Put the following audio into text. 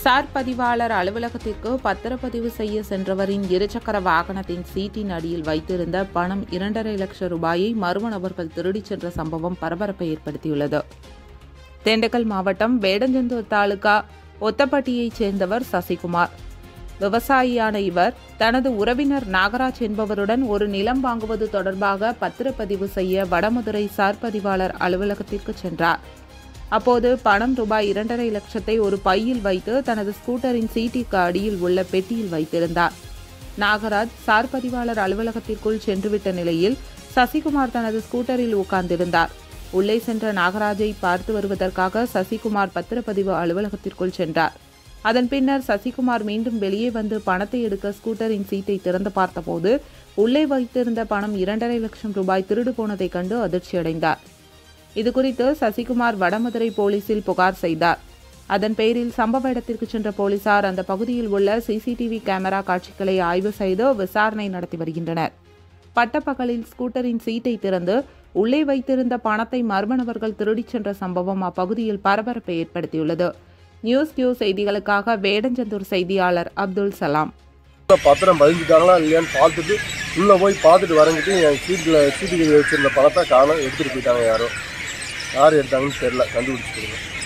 sir பதிவாளர் அலுவலகத்திற்கு பத்திரப்பதிவு செய்ய சென்றவரின் இருசக்கர வாகனத்தின் சீட்டின் அடியில் வைத்திருந்த பணம் இரண்டரை லட்சம் ரூபாயை மர்ம நபர்கள் திருடிச் சென்ற சம்பவம் பரபரப்பை ஏற்படுத்தியுள்ளது திண்டுக்கல் மாவட்டம் வேடஞ்சந்தூர் தாலுகா ஒத்தப்பட்டியைச் சேர்ந்தவர் சசிகுமார் விவசாயியான இவர் தனது உறவினர் நாகராஜ் என்பவருடன் ஒரு நிலம் வாங்குவது தொடர்பாக பத்திரப்பதிவு செய்ய வடமதுரை சார் பதிவாளர் அலுவலகத்திற்கு சென்றார் அப்போது பணம் ரூபாய் இரண்டரை லட்சத்தை ஒரு பையில் வைத்து தனது ஸ்கூட்டரின் சீட்டிற்கு அடியில் உள்ள பெட்டியில் வைத்திருந்தார் நாகராஜ் சார் பதிவாளர் அலுவலகத்திற்குள் சென்றுவிட்ட நிலையில் சசிகுமார் தனது ஸ்கூட்டரில் உட்கார்ந்திருந்தார் உள்ளே சென்ற நாகராஜை பார்த்து வருவதற்காக சசிகுமார் பத்திரப்பதிவு அலுவலகத்திற்குள் சென்றார் அதன் பின்னர் சசிகுமார் மீண்டும் வெளியே வந்து பணத்தை எடுக்க ஸ்கூட்டரின் சீட்டை திறந்து பார்த்தபோது உள்ளே வைத்திருந்த பணம் இரண்டரை லட்சம் ரூபாய் திருடு போனதைக் கண்டு அதிர்ச்சியடைந்தார் இதுகுறித்து சசிகுமார் வடமதுரை போலீசில் புகார் செய்தார் அதன் பேரில் சம்பவ இடத்திற்கு சென்ற போலீசார் அந்த பகுதியில் உள்ள சிசிடிவி கேமரா காட்சிகளை ஆய்வு செய்து விசாரணை நடத்தி வருகின்றனர் பட்டப்பகலில் ஸ்கூட்டரின் சீட்டை திறந்து உள்ளே வைத்திருந்த பணத்தை மர்ம நபர்கள் திருடிச் சென்ற சம்பவம் அப்பகுதியில் பரபரப்பை ஏற்படுத்தியுள்ளது நியூஸ் கியூ செய்திகளுக்காக வேடஞ்சந்தூர் செய்தியாளர் அப்துல் சலாம் உள்ள பத்திரம் பதிஞ்சுட்டாங்களா இல்லையான்னு பார்த்துட்டு உள்ளே போய் பார்த்துட்டு வரங்கிட்டு என் சீட்டில் சீட்டுக்கு வச்சிருந்த பணத்தை காணோம் எடுத்துகிட்டு போயிட்டாங்க யாரும் யார் எடுத்தாங்கன்னு தெரில கண்டுபிடிச்சி கொடுங்க